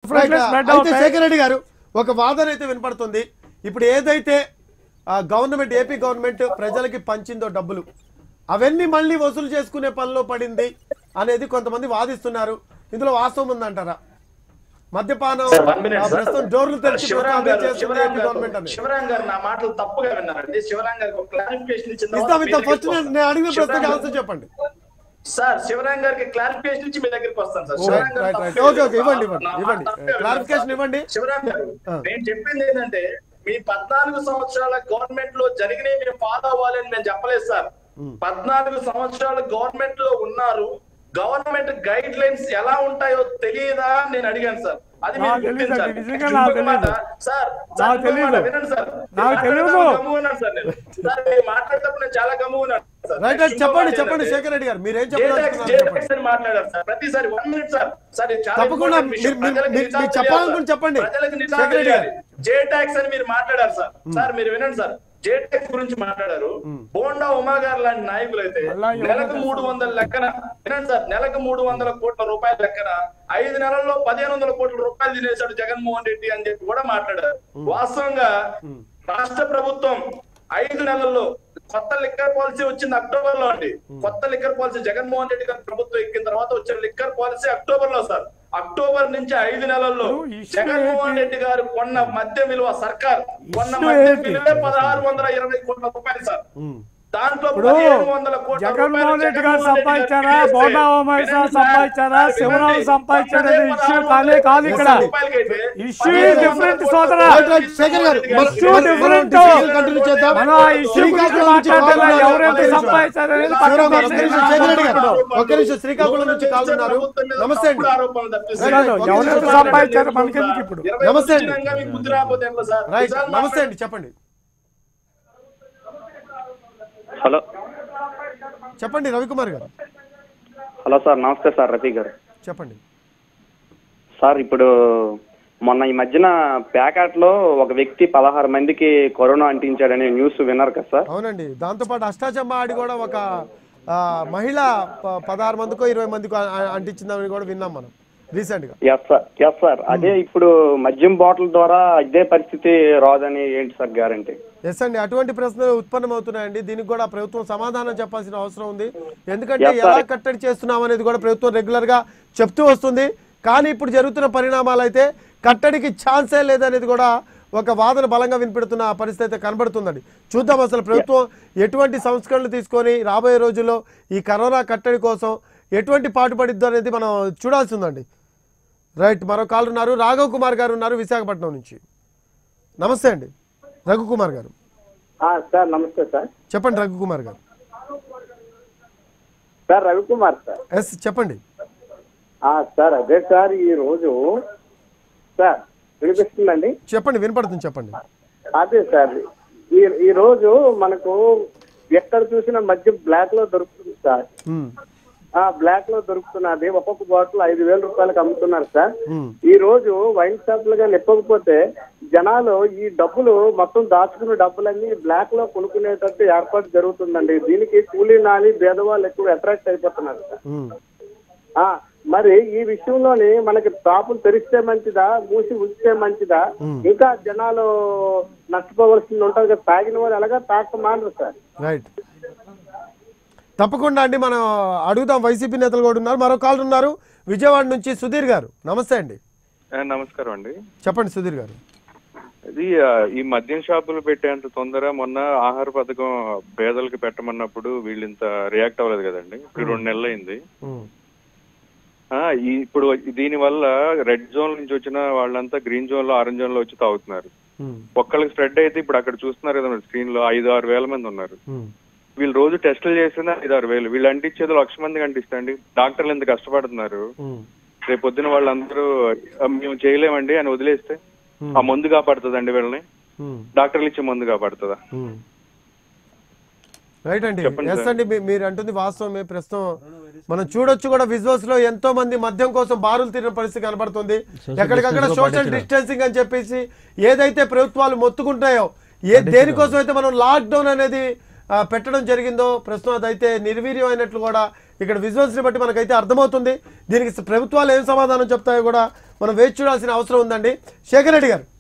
Definitely spread అయితే అవుతాయి శేఖర్ రెడ్డి గారు ఒక వాదన అయితే వినపడుతుంది ఇప్పుడు ఏదైతే ఆ, గవర్నమెంట్ ఏపీ గవర్నమెంట్ ప్రజలకి పంచిందో డబ్బులు అవన్నీ మళ్ళీ వసూలు చేసుకునే పనిలో పడింది అనేది కొంతమంది వాదిస్తున్నారు ఇందులో వాస్తవం ఉందంటారా మద్యపానం సార్, one minute, ఆ, సార్. ప్రస్తుతం డోర్లు తెరిచి శివరాం ప్రస్తుతం గారు చేస్తుంది శివరాం ఏపీ గవర్నమెంట్ గారు అనేది శివరాం గారు నా మాటలు తప్పుగా విన్నారండి శివరాం గారికి ఒక క్లారిఫికేషన్ ఇచ్చిన తర్వాత ఇస్తాం మీ ఇస్తాం ఫస్ట్ దగ్గరికి నేను అడిగిన వస్తాను. ప్రశ్నకి శివరాం ఆన్సర్ చెప్పండి సార్ శివరాం గారికి క్లారిఫికేషన్ ఇచ్చి మీ దగ్గరికి వస్తాను సార్ ఓ, శివరాం రైట్, గారు రైట్, తప్పే రైట్. ఓకే, ఓకే, లేదు. ఇవ్వండి, నా- ఇవ్వండి, నా మాట ఇవ్వండి. తప్పే విన్నారు క్లారిఫికేషన్ సార్. ఇవ్వండి. శివరాం గారు ఆ. నేను చెప్పింది ఏంటంటే మీ పద్నాలుగు సంవత్సరాల గవర్నమెంట్ లో జరిగినవి మేము ఫాలో అవ్వాలని నేను చెప్పలేదు సార్ పద్నాలుగు సంవత్సరాలు గవర్నమెంట్ లో ఉన్నారు గవర్నమెంట్ గైడ్ లైన్స్ ఎలా ఉంటాయో తెలియదా అని నేను అడిగాను సార్ అది మీరు నాకు తెలీదండి, గుర్తించాలి. నిజంగా నాకు ఇంకొక మాట, తెలీదు. సార్ నాకు సార్, ఇంకొక మాట తెలీదు. వినండి సార్ నాకు తెలీదు. మాట్లాడేటప్పుడు గమ్ముగున్నాను సార్ నేను. సార్ మీరు మాట్లాడేటప్పుడు నేను చాలా గమ్ముగున్నాను సార్. రైట్ రైట్ ఇంకో చెప్పండి మాట చెప్పండి ఏంటంటే, శేఖర్ రెడ్డి గారు మీరేం జేటాక్స్ చెప్పదలుచుకున్నారు చెప్పండి జేటాక్స్ అని మాట్లాడారు సార్ ప్రతిసారి వన్ మినిట్ సార్ సార్ ఇది చాలా తప్పకుండా important విషయం. మీరు- మీరు- ప్రజలకు మీరు- నిజాలు మీరు చెప్పాలనుకుని తెలియాలి చెప్పండి. సార్. ప్రజలకు నిజాలు శేఖర్ రెడ్డి గారు. తెలియాలి. జేటాక్స్ అని మీరు మాట్లాడారు సార్ సార్ మీరు వినండి సార్ జేటాక్స్ గురించి మాట్లాడారు బోండా ఉమా గారు లాంటి నాయకులు అయితే అలా ఎవరు నెలకు చేస్తారు? మూడు వందల లెక్కన వినండి సార్ నెలకు మూడు వందల కోట్ల రూపాయల లెక్కన ఐదు నెలల్లో పదిహేను వందల కోట్ల రూపాయలు తినేశాడు జగన్మోహన్ రెడ్డి అని చెప్పి కూడా మాట్లాడారు వాస్తవంగా రాష్ట్ర ప్రభుత్వం ఐదు నెలల్లో కొత్త లిక్కర్ పాలసీ వచ్చింది అక్టోబర్ లో అండి కొత్త లిక్కర్ పాలసీ జగన్మోహన్ రెడ్డి గారి ప్రభుత్వం ఎక్కిన తర్వాత వచ్చిన లిక్కర్ పాలసీ అక్టోబర్ లో సార్ అక్టోబర్ నుంచి ఐదు నెలల్లో ఇప్పుడు issue జగన్మోహన్ ఏంటి? రెడ్డి గారు కొన్న మద్య విలువ సర్కార్ కొన్న issue మద్య ఏంటి? విలువ పదహారు వందల ఇరవై కోట్ల రూపాయలు సార్ దాంట్లో ఇప్పుడు పదిహేను వందల కోట్ల జగన్మోహన్ రూపాయలు రెడ్డి గారు జగన్మోహన్ రెడ్డి సంపాదించారా గారికి బోండా ఇస్తే, ఉమేష్ వినండి సార్, సంపాదించారా వినండి. శివరావు సంపాదించారా పదే అనే ఇష్యూ పదహారు కానే కాదు వందల ఇక్కడ రూపాయలకైతే ఇష్యూ పదిహేను వందల డిఫరెంట్ కోట్ల సోదరా. రైట్ రైట్ శేఖర్ గారు మన- ఇష్యూ మన- డిఫరెంట్. మనం discussion continue చేద్దాం. మనం ఆ ఇష్యూ గురించి శ్రీకాకుళం నుంచి మాట్లాడాలా కాల్ ఎవరైతే ఉన్నారు. సంపాదించారు అనేది శివరాం గారు, ఒక్క పక్కన నిమిషం, శేఖర్ రెడ్డి గారు ఒక్క నిమిషం శ్రీకాకుళం నుంచి కాల్ ఉన్నారు నమస్తే అండి కాదు, ఎవరైతే సంపాదించారో మనకెందుకు ఇప్పుడు? నమస్తే అండి. రైట్ నమస్తే అండి చెప్పండి హలో చెప్పండి రవికుమార్ గారు హలో సార్ నమస్తే సార్ రఫీ గారు చెప్పండి సార్ ఇప్పుడు మొన్న ఈ మధ్యన ప్యాకెట్లో ఒక వ్యక్తి పదహారు మందికి కరోనా అంటించాడనే న్యూస్ విన్నారు కదా సార్ అవునండి దాంతోపాటు అష్టాచమ్మ ఆడి కూడా ఒక ఆ, మహిళ ప- పదహారు మందికో ఇరవై మందికో ఆ- ఆ- అంటించిందని కూడా విన్నాం మనం రీసెంట్ గా ఎస్ సార్ ఎస్ సార్ అదే ఇప్పుడు మద్యం బాటిల్ ద్వారా ఇదే పరిస్థితి రాదని ఏంటి సార్ గ్యారంటీ ఎస్ అండి అటువంటి ప్రశ్నలు ఉత్పన్నమవుతున్నాయండి దీనికి కూడా ప్రభుత్వం సమాధానం చెప్పాల్సిన అవసరం ఉంది ఎందుకంటే Yes, sir. ఎలా కట్టడి చేస్తున్నాం అనేది కూడా ప్రభుత్వం రెగ్యులర్ గా చెప్తూ వస్తుంది కానీ ఇప్పుడు జరుగుతున్న పరిణామాలు అయితే కట్టడికి ఛాన్సే లేదనేది కూడా ఒక వాదన బలంగా వినిపెడుతున్న పరిస్థితి అయితే కనబడుతుందండి చూద్దాం అసలు ప్రభుత్వం ఎటువంటి సంస్కరణలు తీసుకొని రాబోయే రోజుల్లో ఈ కరోనా కట్టడి కోసం ఎటువంటి పాటుపడిద్దో అనేది మనం చూడాల్సి ఉందండి రైట్ మరో కాల్ ఉన్నారు రాఘవ్ కుమార్ గారు ఉన్నారు విశాఖపట్నం నుంచి నమస్తే అండి రఘుకుమార్ గారు సార్ నమస్తే సార్ చెప్పండి రఘుకుమార్ గారు సార్ రవికుమార్ సార్ ఎస్ చెప్పండి ఆ, సార్ అదే సార్ ఈ రోజు సార్ వినిపిస్తుందండి చెప్పండి వినపడుతుంది చెప్పండి అదే సార్ ఈ ఈ రోజు మనకు ఎక్కడ చూసిన మధ్య బ్లాక్ లో దొరుకుతుంది సార్ ఉమ్, ఆ బ్లాక్ లో దొరుకుతున్నది ఒక్కొక్క బాటిల్ ఐదు వేల రూపాయలకు అమ్ముతున్నారు సార్ ఉమ్, ఈ రోజు వైన్ షాపులుగా నిప్పకపోతే జనాలు ఈ డబ్బులు మొత్తం దాచుకున్న డబ్బులన్నీ బ్లాక్ లో కొనుక్కునేటట్టు ఏర్పాటు జరుగుతుందండి దీనికి కూలీ నాలి భేదవాళ్ళు ఎక్కువ అట్రాక్ట్ అయిపోతున్నారు సార్ ఉమ్. ఆ మరి ఈ విషయంలోని మనకి షాపులు తెరిస్తే మంచిదా మూసి ఉంచితే మంచిదా ఇంకా జనాలు నష్టపోవలసింది ఉంటుంది కదా తాగిన వాళ్ళు ఎలాగా తాక మానరు సార్ రైట్ తప్పకుండా అండి మనం అడుగుదాం వైసీపీ నేతలు కూడా ఉన్నారు మరో కాల్ ఉన్నారు విజయవాడ నుంచి సుధీర్ గారు నమస్తే అండి ఆ, నమస్కారం అండి చెప్పండి సుధీర్ గారు ఇది ఆ, ఈ మద్యం షాపులు పెట్టేంత తొందర మొన్న ఆహార పథకం పేదలకు పెట్టమన్నప్పుడు వీళ్ళు ఇంత రియాక్ట్ అవ్వలేదు కదండి ఇప్పుడు రెండు నెలలు అయింది ఉమ్, ఆ, ఈ ఇప్పుడు దీని వల్ల రెడ్ జోన్ నుంచి వచ్చిన వాళ్ళంతా గ్రీన్ జోన్ లో ఆరెంజ్ జోన్ లో వచ్చి తాగుతున్నారు ఉమ్, ఒక్కళ్ళకి స్ప్రెడ్ అయితే ఇప్పుడు అక్కడ చూస్తున్నారు కదా మీరు స్క్రీన్ లో ఐదు ఆరు వేల మంది ఉన్నారు ఉమ్, వీళ్ళు రోజు టెస్టులు చేసిన ఐదు ఆరు వేలు వీళ్ళు అంటించేది లక్ష మందికి అంటిస్తండి డాక్టర్లు ఎంత కష్టపడుతున్నారు ఉమ్, రేపు పొద్దున వాళ్ళందరూ "ఆ, మేము చేయలేమండి అని వదిలేస్తే ఆ మందు కాపాడుతుందండి వీళ్ళని ఉమ్, డాక్టర్లు ఇచ్చే మందు కాపాడుతుందా ఉమ్. రైట్ అండి చెప్పండి ఎస్ సార్. అండి మీ- మీరు అంటుంది వాస్తవమే ప్రస్తుతం మనం చూడొచ్చు కూడా విజువల్స్ లో ఎంతో మంది మద్యం కోసం బారులు తీరిన పరిస్థితి కనబడుతుంది ఎక్కడికక్కడ సోషల్ డిస్టెన్సింగ్ అని చెప్పేసి ఏదైతే ప్రభుత్వాలు మొత్తుకుంటాయో ఏ దేనికోసం అయితే మనం లాక్డౌన్ అనేది ఆ, పెట్టడం జరిగిందో ప్రస్తుతం అదైతే నిర్వీర్యం అయినట్లు కూడా ఇక్కడ విజువల్స్ని బట్టి మనకైతే అర్థమవుతుంది దీనికి ప్రభుత్వాలు ఏం సమాధానం చెప్తాయో కూడా మనం వేచి చూడాల్సిన అవసరం ఉందండి శేఖర్ రెడ్డి గారు